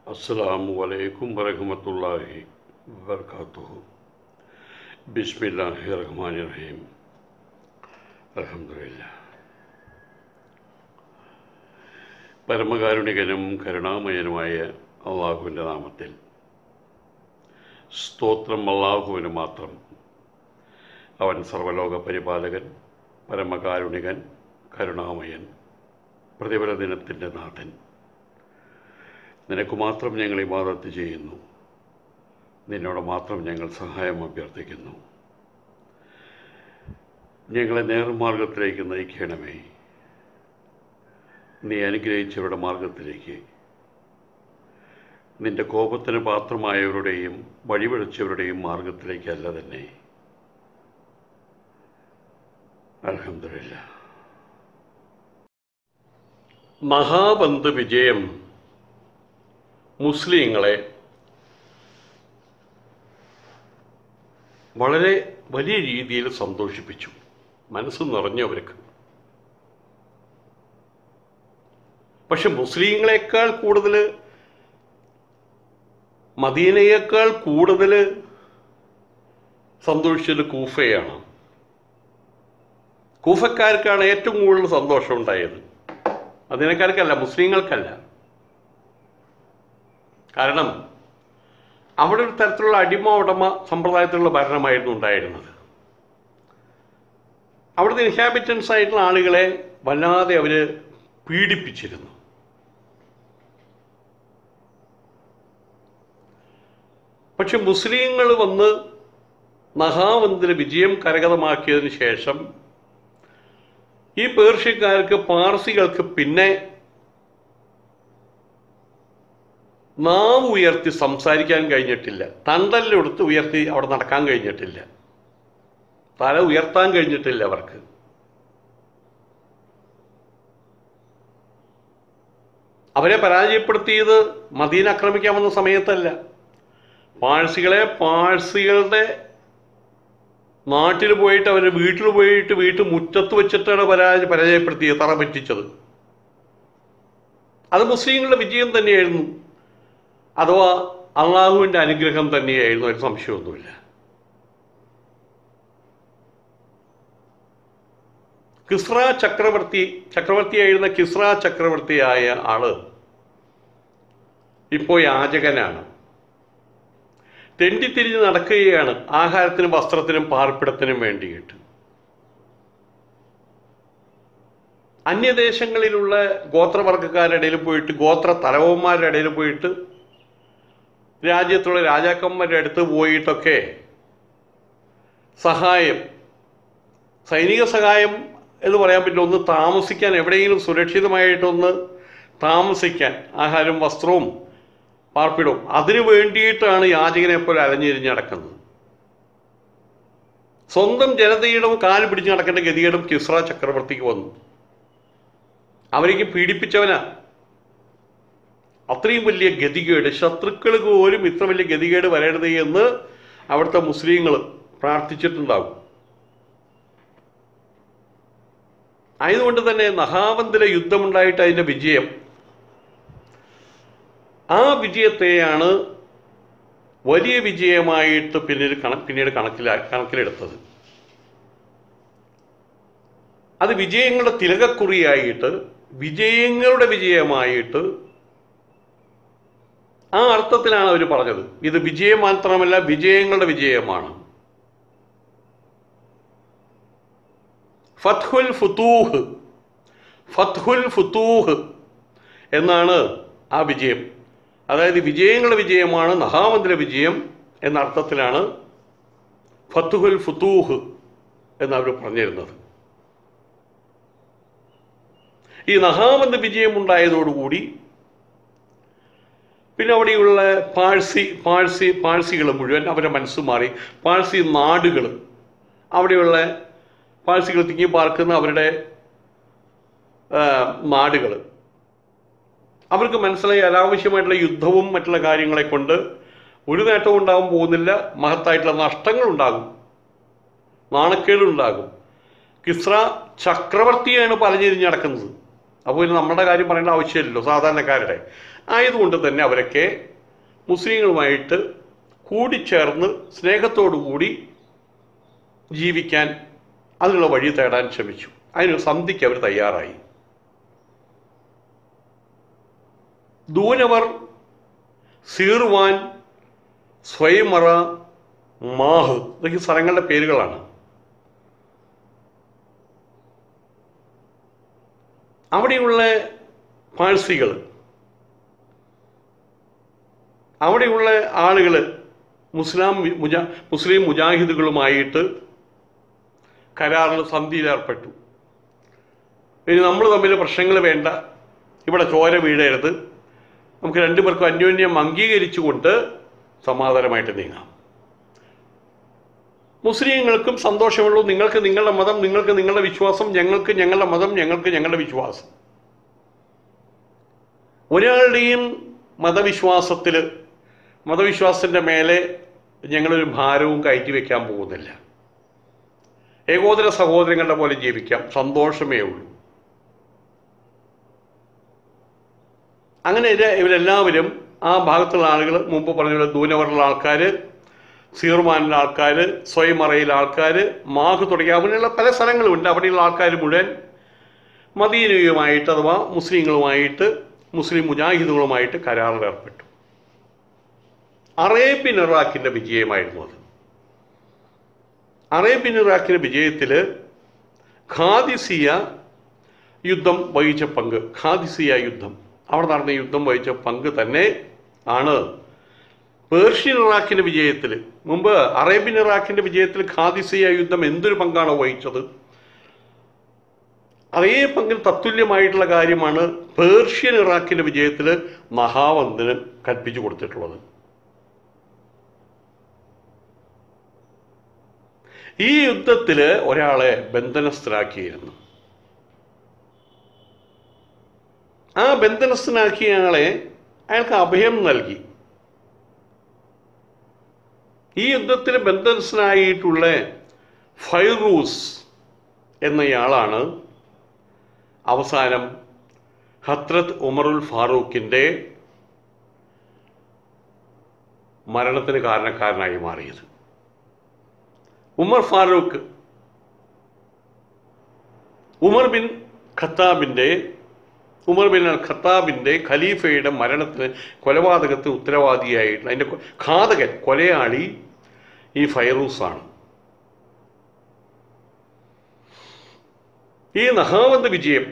അസ്സലാമു അലൈക്കും വറഹമത്തല്ലാഹി വബർക്കാത്തുഹു ബിസ്മില്ലാഹി റഹ്മാൻ റഹീം അലഹമില്ല പരമകാരുണികനും കരുണാമയനുമായ അള്ളാഹുവിൻ്റെ നാമത്തിൽ സ്തോത്രം അള്ളാഹുവിന് മാത്രം അവൻ സർവലോക പരിപാലകൻ പരമകാരുണികൻ കരുണാമയൻ പ്രതിഫല ദിനത്തിൻ്റെ നാഥൻ നിനക്ക് മാത്രം ഞങ്ങൾ ഇബാദത്ത് ചെയ്യുന്നു നിന്നോട് മാത്രം ഞങ്ങൾ സഹായം അഭ്യർത്ഥിക്കുന്നു ഞങ്ങളെ നേർമാർഗത്തിലേക്ക് നയിക്കണമേ നീ അനുഗ്രഹിച്ചവരുടെ മാർഗത്തിലേക്ക് നിന്റെ കോപത്തിന് പാത്രമായവരുടെയും വഴിപിഴച്ചവരുടെയും മാർഗത്തിലേക്കല്ല തന്നെ അലഹമില്ല മഹാബന്ധ വിജയം മുസ്ലിങ്ങളെ വളരെ വലിയ രീതിയിൽ സന്തോഷിപ്പിച്ചു മനസ്സ് നിറഞ്ഞവർക്ക് പക്ഷെ മുസ്ലിങ്ങളെക്കാൾ കൂടുതൽ മദീനയേക്കാൾ കൂടുതൽ സന്തോഷിച്ചത് കൂഫയാണ് കൂഫക്കാർക്കാണ് ഏറ്റവും കൂടുതൽ സന്തോഷം ഉണ്ടായത് മദീനക്കാർക്കല്ല മുസ്ലിങ്ങൾക്കല്ല കാരണം അവിടെ ഒരു തരത്തിലുള്ള അടിമ ഉടമ സമ്പ്രദായത്തിലുള്ള ഭരണമായിരുന്നു ഉണ്ടായിരുന്നത് അവിടുത്തെ ഇൻഹാബിറ്റൻസ് ആയിട്ടുള്ള ആളുകളെ വല്ലാതെ അവർ പീഡിപ്പിച്ചിരുന്നു പക്ഷെ മുസ്ലിങ്ങൾ വന്ന് മഹാവന്തിന് വിജയം കരഗതമാക്കിയതിന് ശേഷം ഈ പേർഷ്യക്കാർക്ക് പാർസികൾക്ക് പിന്നെ നാവ് ഉയർത്തി സംസാരിക്കാൻ കഴിഞ്ഞിട്ടില്ല തണ്ടല്ലെടുത്ത് ഉയർത്തി അവിടെ നടക്കാൻ കഴിഞ്ഞിട്ടില്ല തല ഉയർത്താൻ കഴിഞ്ഞിട്ടില്ല അവർക്ക് അവരെ പരാജയപ്പെടുത്തിയത് മദീന ആക്രമിക്കാൻ വന്ന സമയത്തല്ല പാഴ്സികളെ പാഴ്സികളുടെ നാട്ടിൽ പോയിട്ട് അവരുടെ വീട്ടിൽ പോയിട്ട് വീട്ടിൽ മുറ്റത്ത് വെച്ചിട്ടാണ് പരാജയ പരാജയപ്പെടുത്തിയത് തറ പറ്റിച്ചത് അത് മുസ്ലിങ്ങളുടെ വിജയം തന്നെയായിരുന്നു അഥവാ അള്ളാഹുവിൻ്റെ അനുഗ്രഹം തന്നെയായിരുന്നു ഒരു സംശയമൊന്നുമില്ല കിസ്ര ചക്രവർത്തി ചക്രവർത്തിയായിരുന്ന കിസ്ര ചക്രവർത്തിയായ ആള് ഇപ്പോൾ യാചകനാണ് തെണ്ടിത്തിരിഞ്ഞ് നടക്കുകയാണ് ആഹാരത്തിനും വസ്ത്രത്തിനും പാർപ്പിടത്തിനും വേണ്ടിയിട്ട് അന്യദേശങ്ങളിലുള്ള ഗോത്രവർഗക്കാരുടെ ഇടയിൽ പോയിട്ട് ഗോത്ര തലവന്മാരുടെ ഇടയിൽ പോയിട്ട് രാജ്യത്തുള്ള രാജാക്കന്മാരുടെ അടുത്ത് പോയിട്ടൊക്കെ സഹായം സൈനിക സഹായം എന്ന് പറയാൻ പറ്റില്ല ഒന്ന് താമസിക്കാൻ എവിടെയെങ്കിലും സുരക്ഷിതമായിട്ടൊന്ന് താമസിക്കാൻ ആഹാരവും വസ്ത്രവും പാർപ്പിടവും അതിനു വേണ്ടിയിട്ടാണ് യാചകനെ പോലെ അലഞ്ഞിരിഞ്ഞ് നടക്കുന്നത് സ്വന്തം ജനതയുടെ കാല് പിടിച്ച് നടക്കേണ്ട ഗതികേടും കിസ്ര ചക്രവർത്തിക്ക് വന്നു അവരേക്ക് പീഡിപ്പിച്ചവനാ അത്രയും വലിയ ഗതികേട് ശത്രുക്കൾക്ക് പോലും ഇത്ര വലിയ ഗതികേട് വരരുത് എന്ന് അവിടുത്തെ മുസ്ലിങ്ങൾ പ്രാർത്ഥിച്ചിട്ടുണ്ടാകും ആയതുകൊണ്ട് തന്നെ നഹാവന്തിലെ യുദ്ധമുണ്ടായിട്ട് അതിൻ്റെ വിജയം ആ വിജയത്തെയാണ് വലിയ വിജയമായിട്ട് പിന്നീട് കണ പിന്നീട് കണക്കിലാ കണക്കിലെടുത്തത് അത് വിജയങ്ങളുടെ തിലകക്കുറിയായിട്ട് വിജയങ്ങളുടെ വിജയമായിട്ട് ആ അർത്ഥത്തിലാണ് അവർ പറഞ്ഞത് ഇത് വിജയം മാത്രമല്ല വിജയങ്ങളുടെ വിജയമാണ് ഫത്ഹുൽ ഫുത്തൂഹ് ഫത്ഹുൽ ഫുത്തൂഹ് എന്നാണ് ആ വിജയം അതായത് വിജയങ്ങളുടെ വിജയമാണ് നഹാമന്ദിര വിജയം എന്ന അർത്ഥത്തിലാണ് ഫത്തുഹുൽ ഫുത്തൂഹ് എന്നവർ പറഞ്ഞിരുന്നത് ഈ നഹാമന്ത് വിജയം ഉണ്ടായതോടുകൂടി പിന്നെ അവിടെയുള്ള പാഴ്സി പാഴ്സി പാഴ്സികൾ മുഴുവൻ അവരുടെ മനസ്സ് മാറി പാഴ്സി നാടുകൾ അവിടെയുള്ള പാഴ്സികൾ തിങ്ങി പാർക്കുന്ന അവരുടെ നാടുകൾ അവർക്ക് മനസ്സിലായി അനാവശ്യമായിട്ടുള്ള യുദ്ധവും മറ്റുള്ള കാര്യങ്ങളെ കൊണ്ട് ഒരു നേട്ടവും ഉണ്ടാകാൻ പോകുന്നില്ല മഹത്തായിട്ടുള്ള നഷ്ടങ്ങൾ ഉണ്ടാകും നാണക്കേടുണ്ടാകും കിസ്ര ചക്രവർത്തിയാണ് പലചെരിഞ്ഞ് നടക്കുന്നത് അപ്പോൾ ഇനി നമ്മുടെ കാര്യം പറയേണ്ട ആവശ്യമില്ലല്ലോ സാധാരണക്കാരുടെ ആയതുകൊണ്ട് തന്നെ അവരൊക്കെ മുസ്ലിങ്ങളുമായിട്ട് കൂടിച്ചേർന്ന് സ്നേഹത്തോടു കൂടി ജീവിക്കാൻ അതിനുള്ള വഴി തേടാൻ ശ്രമിച്ചു അതിന് സന്ധിക്ക് അവർ തയ്യാറായി ദൂനവർ സീർവാൻ സ്വയമറ മാഹ് ഇതൊക്കെ സ്ഥലങ്ങളുടെ പേരുകളാണ് അവിടെയുള്ള പാഴ്സികൾ അവിടെയുള്ള ആളുകൾ മുസ്ലാം മുജാ മുസ്ലിം മുജാഹിദുകളുമായിട്ട് കരാറിൽ സന്ധിയിലേർപ്പെട്ടു ഇനി നമ്മൾ തമ്മിൽ പ്രശ്നങ്ങൾ വേണ്ട ഇവിടെ ചോര വീഴരുത് നമുക്ക് രണ്ടുപേർക്കും അന്യോന്യം അംഗീകരിച്ചുകൊണ്ട് സമാധാനമായിട്ട് നീങ്ങാം മുസ്ലിങ്ങൾക്കും സന്തോഷമുള്ളൂ നിങ്ങൾക്ക് നിങ്ങളുടെ മതം നിങ്ങൾക്ക് നിങ്ങളുടെ വിശ്വാസം ഞങ്ങൾക്ക് ഞങ്ങളുടെ മതം ഞങ്ങൾക്ക് ഞങ്ങളുടെ വിശ്വാസം ഒരാളുടെയും മതവിശ്വാസത്തിൽ മതവിശ്വാസത്തിൻ്റെ മേലെ ഞങ്ങളൊരു ഭാരവും കയറ്റി വെക്കാൻ പോകുന്നില്ല ഏകോദര സഹോദരങ്ങളുടെ പോലെ ജീവിക്കാം സന്തോഷമേ ഉള്ളൂ അങ്ങനെ ഇത് ഇവരെല്ലാവരും ആ ഭാഗത്തുള്ള ആളുകൾ മുമ്പ് പറഞ്ഞ പോലെ ദൂനവറുള്ള ആൾക്കാർ സീർമാനിലെ ആൾക്കാർ സ്വയമറയിലെ ആൾക്കാർ മാഹ് തുടങ്ങിയ അങ്ങനെയുള്ള പല സ്ഥലങ്ങളുമുണ്ട് അവിടെയുള്ള ആൾക്കാർ മുഴുവൻ മദീനയുമായിട്ട് അഥവാ മുസ്ലിങ്ങളുമായിട്ട് മുസ്ലിം മുജാഹിദുകളുമായിട്ട് കരാറിൽ ഏർപ്പെട്ടു അറേബ്യൻ ഇറാഖിൻ്റെ വിജയമായിരുന്നു അത് അറേബ്യൻ ഇറാഖിൻ്റെ വിജയത്തിൽ ഖാദിസിയ യുദ്ധം വഹിച്ച പങ്ക് ഖാദിസിയ യുദ്ധം അവിടെ നടന്ന യുദ്ധം വഹിച്ച പങ്ക് തന്നെ ആണ് പേർഷ്യൻ ഇറാഖിൻ്റെ വിജയത്തിൽ മുമ്പ് അറേബ്യൻ ഇറാഖിൻ്റെ വിജയത്തിൽ ഖാദിസിയ യുദ്ധം എന്തൊരു പങ്കാണ് വഹിച്ചത് അതേ പങ്കിൽ തത്തുല്യമായിട്ടുള്ള കാര്യമാണ് പേർഷ്യൻ ഇറാഖിൻ്റെ വിജയത്തിൽ മഹാവന്തിന് കൽപ്പിച്ചു കൊടുത്തിട്ടുള്ളത് ഈ യുദ്ധത്തിൽ ഒരാളെ ബന്ധനസ്ഥരാക്കിയിരുന്നു ആ ബന്ധനസ്ഥനാക്കിയ ആളെ അയാൾക്ക് അഭയം നൽകി ഈ യുദ്ധത്തിൽ ബന്ധനസ്ഥനായിട്ടുള്ള ഫൈറൂസ് എന്നയാളാണ് അവസാനം ഹത്രത്ത് ഉമറുൽ ഫാറൂഖിൻ്റെ മരണത്തിന് കാരണക്കാരനായി മാറിയത് ഉമർ ഫാറൂഖ് ഉമർ ബിൻ ഖത്താബിൻ്റെ ഉമർ ബിൻ അൽ ഖത്താബിൻ്റെ ഖലീഫയുടെ മരണത്തിന് കൊലപാതകത്തിന് ഉത്തരവാദിയായിട്ടുള്ള അതിൻ്റെ കൊ- ഘാതകൻ കൊലയാളി ഈ ഫൈറൂസാണ് ഈ നഹാവന്ത് വിജയം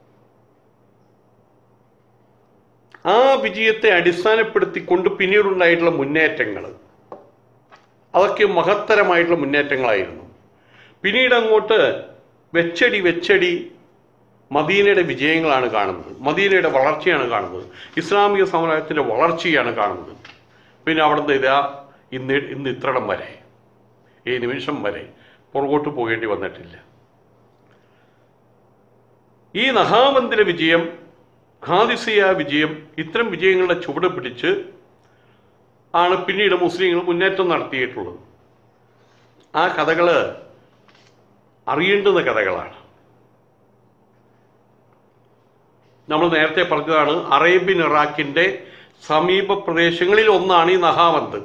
ആ വിജയത്തെ അടിസ്ഥാനപ്പെടുത്തിക്കൊണ്ട് പിന്നീടുണ്ടായിട്ടുള്ള മുന്നേറ്റങ്ങൾ അതൊക്കെ മഹത്തരമായിട്ടുള്ള മുന്നേറ്റങ്ങളായിരുന്നു പിന്നീട് അങ്ങോട്ട് വെച്ചടി വെച്ചടി മദീനയുടെ വിജയങ്ങളാണ് കാണുന്നത് മദീനയുടെ വളർച്ചയാണ് കാണുന്നത് ഇസ്ലാമിക സാമ്രാജ്യത്തിൻ്റെ വളർച്ചയാണ് കാണുന്നത് പിന്നെ അവിടുന്ന് ഇതാ ഇന്ന് ഇന്ന് ഇത്രടം വരെ ഈ നിമിഷം വരെ പുറകോട്ട് പോകേണ്ടി വന്നിട്ടില്ല ഈ നഹാമന്ദിര വിജയം ഖാദിസിയ വിജയം ഇത്തരം വിജയങ്ങളുടെ ചുവട് പിടിച്ച് ആണ് പിന്നീട് മുസ്ലിങ്ങൾ മുന്നേറ്റം നടത്തിയിട്ടുള്ളത് ആ കഥകൾ അറിയേണ്ടുന്ന കഥകളാണ് നമ്മൾ നേരത്തെ പറഞ്ഞതാണ് അറേബ്യൻ ഇറാഖിൻ്റെ സമീപ പ്രദേശങ്ങളിൽ ഒന്നാണ് ഈ നഹാവന്ത്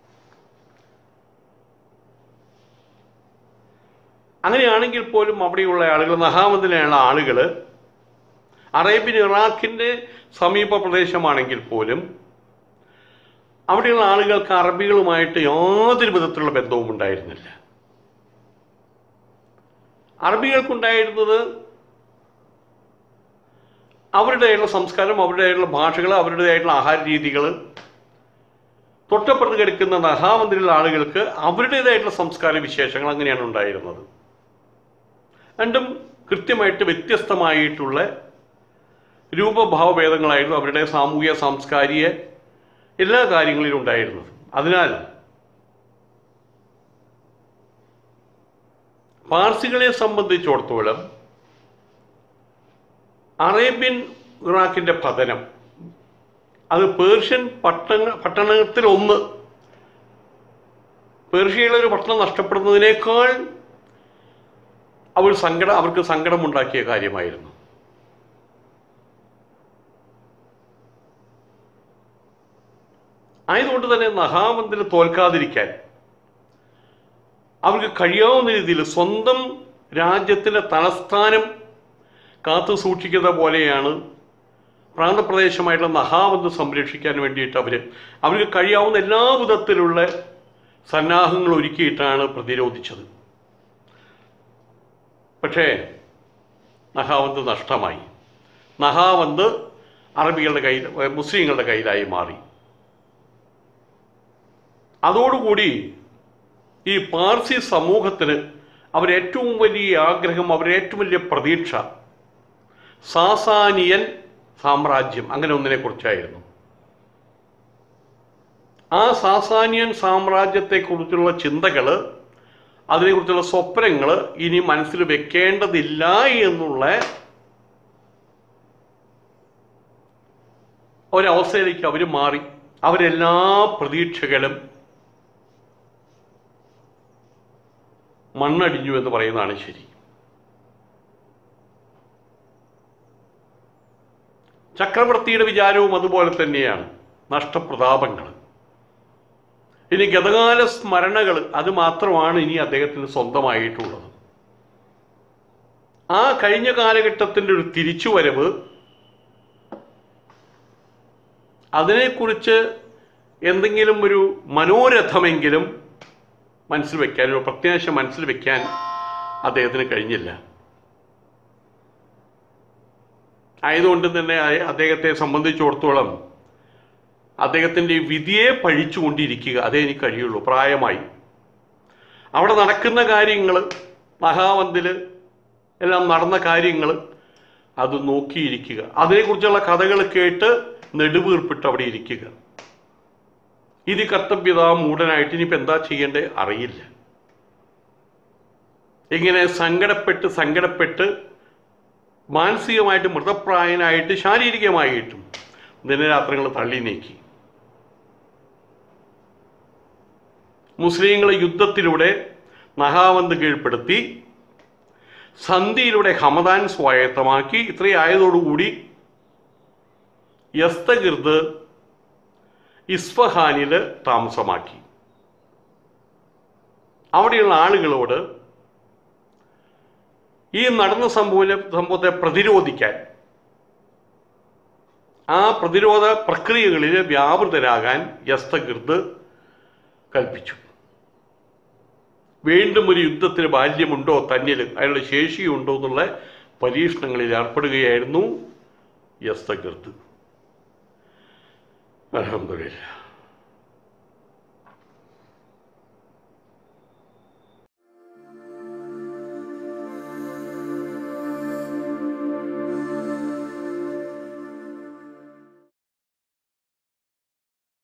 അങ്ങനെയാണെങ്കിൽ പോലും അവിടെയുള്ള ആളുകൾ നഹാവന്തിലുള്ള ആളുകൾ അറേബ്യൻ ഇറാഖിൻ്റെ സമീപ പ്രദേശമാണെങ്കിൽ പോലും അവിടെയുള്ള ആളുകൾക്ക് അറബികളുമായിട്ട് യാതൊരു വിധത്തിലുള്ള ബന്ധവും ഉണ്ടായിരുന്നില്ല അറബികൾക്കുണ്ടായിരുന്നത് അവരുടേതായുള്ള സംസ്കാരം അവരുടേതായുള്ള ഭാഷകൾ അവരുടേതായിട്ടുള്ള ആഹാര രീതികൾ തൊട്ടപ്പുറത്ത് കിടക്കുന്ന നഹാമന്ദിരിലുള്ള ആളുകൾക്ക് അവരുടേതായിട്ടുള്ള സംസ്കാര വിശേഷങ്ങൾ അങ്ങനെയാണ് ഉണ്ടായിരുന്നത് രണ്ടും കൃത്യമായിട്ട് വ്യത്യസ്തമായിട്ടുള്ള രൂപഭാവഭേദങ്ങളായിരുന്നു അവരുടെ സാമൂഹിക സാംസ്കാരിക എല്ലാ കാര്യങ്ങളിലും ഉണ്ടായിരുന്നത് അതിനാൽ പാർസികളെ സംബന്ധിച്ചിടത്തോളം അറേബ്യൻ ഇറാഖിൻ്റെ പതനം അത് പേർഷ്യൻ പട്ടണ പട്ടണത്തിൽ ഒന്ന് പേർഷ്യയിലെ ഒരു പട്ടണം നഷ്ടപ്പെടുന്നതിനേക്കാൾ അവർ സങ്കടം അവർക്ക് സങ്കടമുണ്ടാക്കിയ കാര്യമായിരുന്നു ആയതുകൊണ്ട് തന്നെ നഹാമന്തിന് തോൽക്കാതിരിക്കാൻ അവർക്ക് കഴിയാവുന്ന രീതിയിൽ സ്വന്തം രാജ്യത്തിൻ്റെ തലസ്ഥാനം കാത്തു സൂക്ഷിക്കുന്ന പോലെയാണ് പ്രാന്തപ്രദേശമായിട്ടുള്ള നഹാവന്ത് സംരക്ഷിക്കാൻ വേണ്ടിയിട്ട് അവർ അവർക്ക് കഴിയാവുന്ന എല്ലാ വിധത്തിലുള്ള സന്നാഹങ്ങൾ ഒരുക്കിയിട്ടാണ് പ്രതിരോധിച്ചത് പക്ഷേ നഹാവന്ത് നഷ്ടമായി നഹാവന്ത് അറബികളുടെ കയ്യിൽ മുസ്ലിങ്ങളുടെ കയ്യിലായി മാറി അതോടുകൂടി ഈ പാർസി സമൂഹത്തിന് അവരേറ്റവും വലിയ ആഗ്രഹം അവരുടെ ഏറ്റവും വലിയ പ്രതീക്ഷ സാസാനിയൻ സാമ്രാജ്യം അങ്ങനെ ഒന്നിനെ കുറിച്ചായിരുന്നു ആ സാസാനിയൻ സാമ്രാജ്യത്തെക്കുറിച്ചുള്ള ചിന്തകൾ അതിനെക്കുറിച്ചുള്ള സ്വപ്നങ്ങൾ ഇനി മനസ്സിൽ വെക്കേണ്ടതില്ല എന്നുള്ള ഒരവസ്ഥയിലേക്ക് അവർ മാറി അവരെല്ലാ പ്രതീക്ഷകളും മണ്ണടിഞ്ഞു എന്ന് പറയുന്നതാണ് ശരി ചക്രവർത്തിയുടെ വിചാരവും അതുപോലെ തന്നെയാണ് നഷ്ടപ്രതാപങ്ങൾ ഇനി ഗതകാല സ്മരണകൾ അത് മാത്രമാണ് ഇനി അദ്ദേഹത്തിന് സ്വന്തമായിട്ടുള്ളത് ആ കഴിഞ്ഞ കാലഘട്ടത്തിൻ്റെ ഒരു തിരിച്ചുവരവ് അതിനെക്കുറിച്ച് എന്തെങ്കിലും ഒരു മനോരഥമെങ്കിലും മനസ്സിൽ വെക്കാൻ ഒരു പ്രത്യാശ മനസ്സിൽ വെക്കാൻ അദ്ദേഹത്തിന് കഴിഞ്ഞില്ല ആയതുകൊണ്ട് തന്നെ അയ- അദ്ദേഹത്തെ സംബന്ധിച്ചിടത്തോളം അദ്ദേഹത്തിൻ്റെ ഈ വിധിയെ പഴിച്ചുകൊണ്ടിരിക്കുക അതേ എനിക്ക് കഴിയുള്ളൂ പ്രായമായി അവിടെ നടക്കുന്ന കാര്യങ്ങൾ മഹാവന്തിൽ എല്ലാം നടന്ന കാര്യങ്ങൾ അത് നോക്കിയിരിക്കുക അതിനെക്കുറിച്ചുള്ള കഥകൾ കേട്ട് നെടുവീർപ്പിട്ട് അവിടെ ഇരിക്കുക ഇത് കർത്തവ്യത മൂടനായിട്ട് ഇനിയിപ്പോൾ എന്താ ചെയ്യേണ്ടേ അറിയില്ല ഇങ്ങനെ സങ്കടപ്പെട്ട് സങ്കടപ്പെട്ട് മാനസികമായിട്ട് മൃതപ്രായനായിട്ട് ശാരീരികമായിട്ടും ദിനരാത്രങ്ങൾ തള്ളി നീക്കി മുസ്ലിങ്ങളെ യുദ്ധത്തിലൂടെ നഹാവന്ത് കീഴ്പ്പെടുത്തി സന്ധിയിലൂടെ ഹമദാൻ സ്വായത്തമാക്കി ഇത്രയായതോടുകൂടി യസ്തഗിർദ് ഇസ്ഫഹാനിൽ താമസമാക്കി അവിടെയുള്ള ആളുകളോട് ഈ നടന്ന സംഭവ സംഭവത്തെ പ്രതിരോധിക്കാൻ ആ പ്രതിരോധ പ്രക്രിയകളിൽ വ്യാപൃതരാകാൻ യസ്തകൃത് കൽപ്പിച്ചു വീണ്ടും ഒരു യുദ്ധത്തിന് ബാല്യമുണ്ടോ തന്നിൽ അയാളുടെ ശേഷിയുണ്ടോ എന്നുള്ള പരീക്ഷണങ്ങളിൽ ഏർപ്പെടുകയായിരുന്നു യസ്തകൃത് അലഹമില്ല